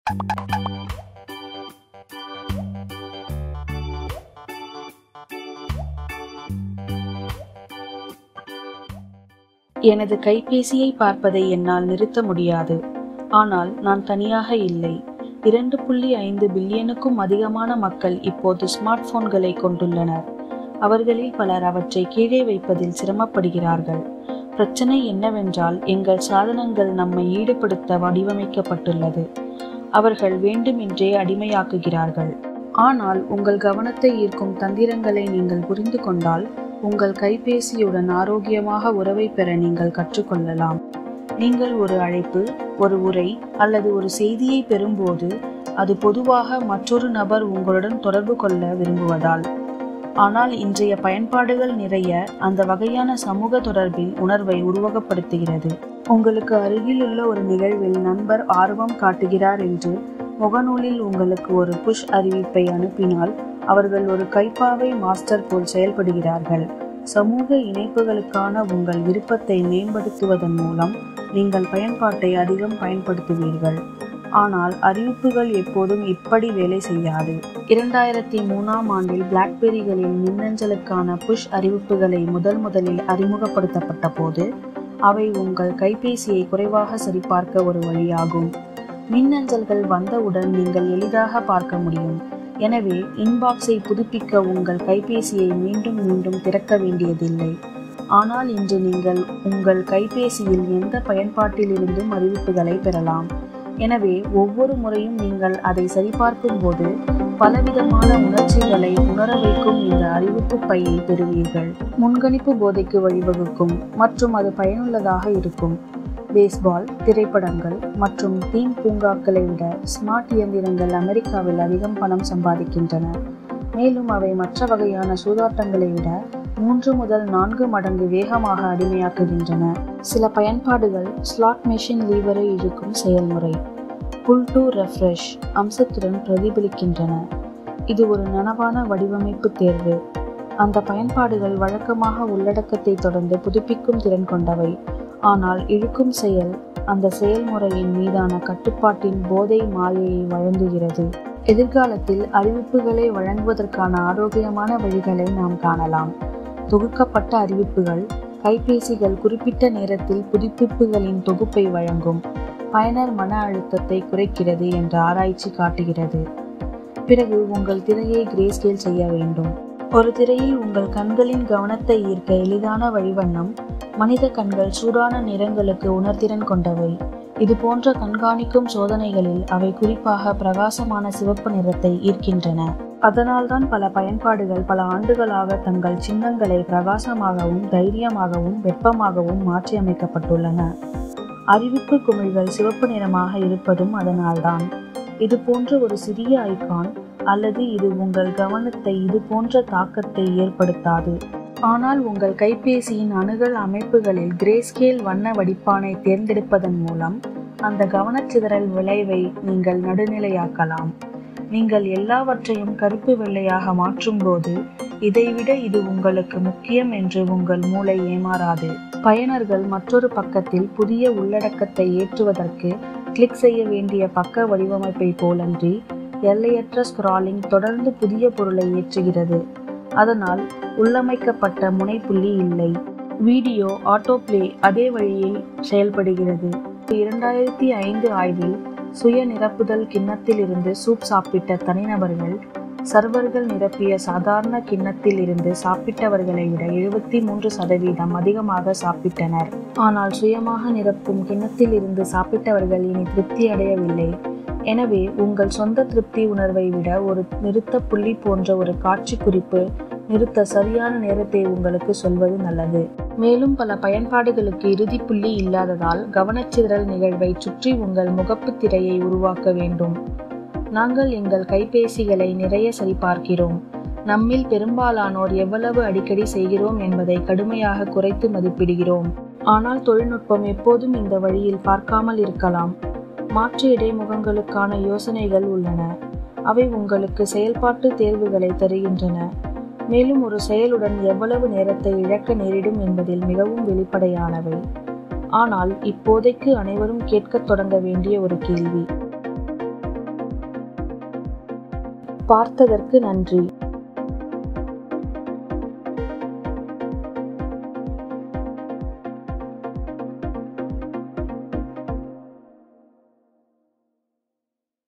எனது கைபேசியை பார்ப்பதை என்னால் நிறுத்த முடியாது ஆனால் நான் தனியாக இல்லை இரண்டு புள்ளி ஐந்து பில்லியனுக்கும் அதிகமான மக்கள் இப்போது ஸ்மார்ட் போன்களை கொண்டுள்ளனர் அவர்களில் பலர் அவற்றை கீழே வைப்பதில் சிரமப்படுகிறார்கள் பிரச்சனை என்னவென்றால் எங்கள் சாதனங்கள் நம்மை ஈடுபடுத்த வடிவமைக்கப்பட்டுள்ளது அவர்கள் வேண்டுமென்றே அடிமையாக்குகிறார்கள் ஆனால் உங்கள் கவனத்தை ஈர்க்கும் தந்திரங்களை நீங்கள் புரிந்து கொண்டால் உங்கள் கைபேசியுடன் ஆரோக்கியமாக உறவை பெற நீங்கள் கற்றுக்கொள்ளலாம் நீங்கள் ஒரு அழைப்பு ஒரு உரை அல்லது ஒரு செய்தியை பெறும்போது அது பொதுவாக மற்றொரு நபர் உங்களுடன் தொடர்பு கொள்ள விரும்புவதால் ஆனால் இன்றைய பயன்பாடுகள் நிறைய அந்த வகையான சமூக தொடர்பின் உணர்வை உருவகப்படுத்துகிறது உங்களுக்கு அருகிலுள்ள ஒரு நிகழ்வில் நண்பர் ஆர்வம் காட்டுகிறார் என்று முகநூலில் உங்களுக்கு ஒரு புஷ் அறிவிப்பை அனுப்பினால் அவர்கள் ஒரு கைப்பாவை மாஸ்டர் போல் செயல்படுகிறார்கள் சமூக இணைப்புகளுக்கான உங்கள் விருப்பத்தை மேம்படுத்துவதன் மூலம் நீங்கள் பயன்பாட்டை அதிகம் பயன்படுத்துவீர்கள் ஆனால் அறிவிப்புகள் எப்போதும் இப்படி வேலை செய்யாது இரண்டாயிரத்தி மூணாம் ஆண்டில் பிளாக்பெரிகளில் மின்னஞ்சலுக்கான புஷ் அறிவிப்புகளை முதல் முதலில் அறிமுகப்படுத்தப்பட்ட போது அவை உங்கள் கைபேசியை குறைவாக சரிபார்க்க ஒரு வழியாகும் மின்னஞ்சல்கள் வந்தவுடன் நீங்கள் எளிதாக பார்க்க முடியும் எனவே இன்பாக்ஸை புதுப்பிக்க உங்கள் கைபேசியை மீண்டும் மீண்டும் திறக்க வேண்டியதில்லை ஆனால் இன்று நீங்கள் உங்கள் கைபேசியில் எந்த பயன்பாட்டிலிருந்தும் அறிவிப்புகளை பெறலாம் எனவே ஒவ்வொரு முறையும் நீங்கள் அதை சரிபார்க்கும் போது பலவிதமான உணர்ச்சிகளை உணர வைக்கும் இந்த அறிவிப்பு பையை பெறுவீர்கள் முன்கணிப்பு போதைக்கு வழிவகுக்கும் மற்றும் அது பயனுள்ளதாக இருக்கும் பேஸ்பால் திரைப்படங்கள் மற்றும் தீம் பூங்காக்களை விட ஸ்மார்ட் இயந்திரங்கள் அமெரிக்காவில் அதிகம் பணம் சம்பாதிக்கின்றன மேலும் அவை மற்ற வகையான சூதாட்டங்களை விட மூன்று முதல் நான்கு மடங்கு வேகமாக அடிமையாக்குகின்றன சில பயன்பாடுகள் ஸ்லாட் மெஷின் லீவரை இழுக்கும் செயல்முறை புல் டு ரெஃப்ரெஷ் அம்சத்துடன் பிரதிபலிக்கின்றன இது ஒரு நனவான வடிவமைப்பு தேர்வு அந்த பயன்பாடுகள் வழக்கமாக உள்ளடக்கத்தை தொடர்ந்து புதுப்பிக்கும் திறன் கொண்டவை ஆனால் இழுக்கும் செயல் அந்த செயல்முறையின் மீதான கட்டுப்பாட்டின் போதை மாயையை வழங்குகிறது எதிர்காலத்தில் அறிவிப்புகளை வழங்குவதற்கான ஆரோக்கியமான வழிகளை நாம் காணலாம் தொகுக்கப்பட்ட அறிவிப்புகள் கைபேசிகள் குறிப்பிட்ட நேரத்தில் புதுப்பிப்புகளின் தொகுப்பை வழங்கும் பயனர் மன அழுத்தத்தை குறைக்கிறது என்ற ஆராய்ச்சி காட்டுகிறது பிறகு உங்கள் திரையை கிரேஸ்கேல் செய்ய வேண்டும் ஒரு திரையில் உங்கள் கண்களின் கவனத்தை ஈர்க்க எளிதான வழிவண்ணம் மனித கண்கள் சூடான நிறங்களுக்கு உணர்திறன் கொண்டவை இது போன்ற கண்காணிக்கும் சோதனைகளில் அவை குறிப்பாக பிரகாசமான சிவப்பு நிறத்தை ஈர்க்கின்றன அதனால்தான் பல பயன்பாடுகள் பல ஆண்டுகளாக தங்கள் சின்னங்களை பிரகாசமாகவும் தைரியமாகவும் வெப்பமாகவும் மாற்றியமைக்கப்பட்டுள்ளன அறிவிப்பு குமிழ்கள் சிவப்பு நிறமாக இருப்பதும் அதனால்தான் இது போன்ற ஒரு சிறிய ஐகான் அல்லது இது உங்கள் கவனத்தை இது போன்ற தாக்கத்தை ஏற்படுத்தாது ஆனால் உங்கள் கைபேசியின் அணுகல் அமைப்புகளில் கிரேஸ்கேல் வண்ண வடிப்பானை தேர்ந்தெடுப்பதன் மூலம் அந்த கவனச்சிதறல் விளைவை நீங்கள் நடுநிலையாக்கலாம் நீங்கள் எல்லாவற்றையும் கருப்பு வெள்ளையாக மாற்றும்போது இதைவிட இது உங்களுக்கு முக்கியம் என்று உங்கள் மூளை ஏமாறாது பயனர்கள் மற்றொரு பக்கத்தில் புதிய உள்ளடக்கத்தை ஏற்றுவதற்கு கிளிக் செய்ய வேண்டிய பக்க வடிவமைப்பை போலன்றி எல்லையற்ற ஸ்க்ராலிங் தொடர்ந்து புதிய பொருளை ஏற்றுகிறது அதனால் உள்ளமைக்கப்பட்ட முனைப்புள்ளி இல்லை வீடியோ ஆட்டோப்ளே அதே வழியில் செயல்படுகிறது இரண்டாயிரத்தி ஐந்து ஆய்வில் சுய நிரப்புதல் கிண்ணத்தில் இருந்து சூப் சாப்பிட்ட தனிநபர்கள் சர்வர்கள் நிரப்பிய சாதாரண கிண்ணத்தில் இருந்து சாப்பிட்டவர்களை விட எழுபத்தி மூன்று சதவீதம் அதிகமாக சாப்பிட்டனர் ஆனால் சுயமாக நிரப்பும் கிண்ணத்தில் இருந்து சாப்பிட்டவர்கள் இனி திருப்தி அடையவில்லை எனவே உங்கள் சொந்த திருப்தி உணர்வை விட ஒரு நிறுத்த புள்ளி போன்ற ஒரு காட்சி குறிப்பு நிறுத்த சரியான நேரத்தை உங்களுக்கு சொல்வது நல்லது மேலும் பல பயன்பாடுகளுக்கு இறுதி புள்ளி இல்லாததால் கவனச்சிதறல் நிகழ்வை சுற்றி உங்கள் முகப்பு திரையை உருவாக்க வேண்டும் நாங்கள் எங்கள் கைபேசிகளை நிறைய சரிபார்க்கிறோம் நம்மில் பெரும்பாலானோர் எவ்வளவு அடிக்கடி செய்கிறோம் என்பதை கடுமையாக குறைத்து மதிப்பிடுகிறோம் ஆனால் தொழில்நுட்பம் எப்போதும் இந்த வழியில் பார்க்காமல் இருக்கலாம் மாற்று இடைமுகங்களுக்கான யோசனைகள் உள்ளன அவை உங்களுக்கு செயல்பாட்டு தேர்வுகளை தருகின்றன மேலும் ஒரு செயலுடன் எவ்வளவு நேரத்தை இழக்க நேரிடும் என்பதில் மிகவும் வெளிப்படையானவை ஆனால் இப்போதைக்கு அனைவரும் கேட்கத் தொடங்க வேண்டிய ஒரு கேள்வி பார்த்ததற்கு நன்றி